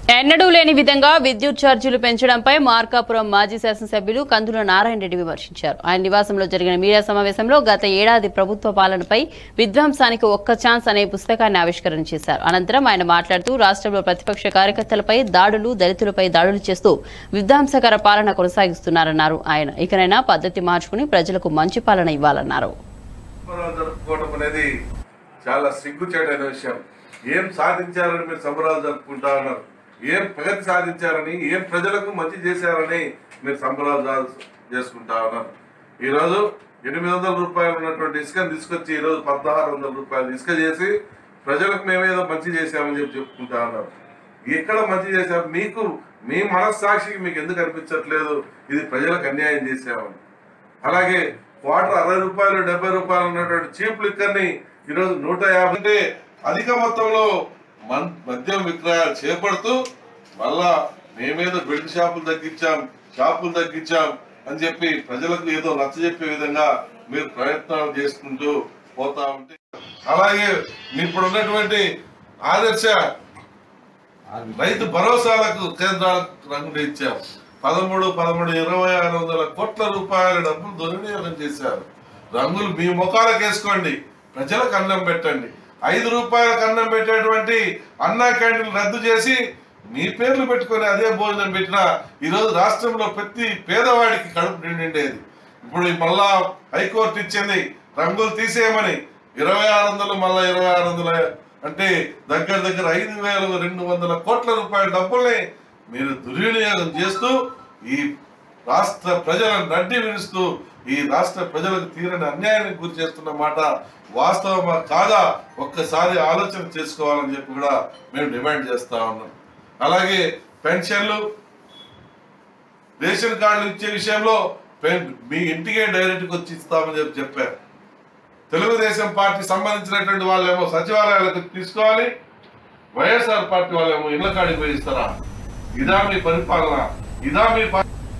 ఎన్నడూ లేని విధంగా విద్యుత్ ఛార్జీలు పెంచడంపై మార్కాపురం మాజీ శాసనసభ్యులు కందుల నారాయణ రెడ్డి విమర్శించారు ఆయన నివాసంలో జరిగిన మీడియా సమావేశంలో గత ఏడాది ప్రభుత్వ పాలనపై విధ్వంసానికి ఒక్క ఛాన్స్ అనే పుస్తకాన్ని ఆవిష్కరణ చేశారు అనంతరం ఆయన మాట్లాడుతూ రాష్ట్రంలో ప్రతిపక్ష కార్యకర్తలపై దాడులు దళితులపై దాడులు చేస్తూ విధ్వంసకర పాలన కొనసాగిస్తున్నారన్నారు ఆయన ఇకనైనా పద్ధతి మార్చుకుని ప్రజలకు మంచి పాలన ఇవ్వాలన్నారు సంబరాలు జరుపుకోవడం అనేది చాలా సిగ్గుచేటైన విషయం ఏం సాధించారని మీరు సంబరాలు జరుపుకుంటా ఉన్నారు ఏం ప్రగతి సాధించారని ఏం ప్రజలకు మంచి చేశారని మీరు సంబరాలు జా- చేసుకుంటా ఉన్నారు ఈరోజు ఎనిమిది వందల రూపాయలు ఉన్నటువంటి ఇసుకను తీసుకొచ్చి ఈరోజు పదహారు వందల రూపాయలు ఇసుక చేసి ప్రజలకు మేమేదో మంచి చేశామని చెప్పి చెప్పుకుంటా ఉన్నారు ఎక్కడ మంచి చేశారు మీకు మీ మనస్సాక్షికి మీకు ఎందుకు అనిపించట్లేదు ఇది ప్రజలకు అన్యాయం చేశామని అలాగే క్వార్టర్ అరవై రూపాయలు డెబ్బై రూపాయలు ఉన్నటువంటి చీప్ లిక్కర్ ని ఈరోజు నూట యాభై అంటే అధిక మొత్తంలో మన్- మద్యం విక్రయాలు చేపడుతూ మళ్ళా మేమేదో బెల్ట్ షాపులు తగ్గించాం షాపులు తగ్గించాం అని చెప్పి ప్రజలకు ఏదో నచ్చజెప్పే విధంగా మీరు ప్రయత్నాలు చేసుకుంటూ పోతా ఉంటే అలాగే ఇప్పుడు ఉన్నటువంటి ఆదర్శ రైతు భరోసాలకు కేంద్రాలకు రంగులు ఇచ్చాం పదమూడు పదమూడు ఇరవై ఆరు వందల కోట్ల రూపాయల డబ్బులు దుర్వినియోగం చేశారు రంగులు మీ ముఖాలకు వేసుకోండి ప్రజలకు అన్నం పెట్టండి ఐదు రూపాయలకు అన్నం పెట్టేటువంటి అన్నా క్యాంటీన్ రద్దు చేసి మీ పేర్లు పెట్టుకొని అదే భోజనం పెట్టినా ఈరోజు రాష్ట్రంలో ప్రతి పేదవాడికి కడుపు నిండేది ఇప్పుడు ఈ మళ్ళా హైకోర్టు ఇచ్చింది రంగులు తీసేయమని ఇరవై ఆరు వందలు మళ్ళా ఇరవై ఆరు వందల అంటే దగ్గర దగ్గర ఐదు వేల రెండు వందల కోట్ల రూపాయల డబ్బుల్ని మీరు దుర్వినియోగం చేస్తూ ఈ రాష్ట్ర ప్రజలను నడ్డి విరుస్తూ ఈ రాష్ట్ర ప్రజలకు తీరని అన్యాయానికి గురి చేస్తున్న మాట వాస్తవమా కాదా ఒక్కసారి ఆలోచన చేసుకోవాలని చెప్పి కూడా మేము డిమాండ్ చేస్తా ఉన్నాం అలాగే పెన్షన్లు రేషన్ కార్డులు ఇచ్చే విషయంలో పెన్- మీ ఇంటికే డైరెక్ట్గా వచ్చి ఇస్తామని చెప్పి చెప్పారు తెలుగుదేశం పార్టీ సంబంధించినటువంటి వాళ్ళేమో సచివాలయాలకు తీసుకోవాలి వైఎస్ఆర్ పార్టీ వాళ్ళేమో ఇళ్ల కాడికి పోయి ఇస్తారా ఇదా మీ పరిపాలన ఇదా మీ ప-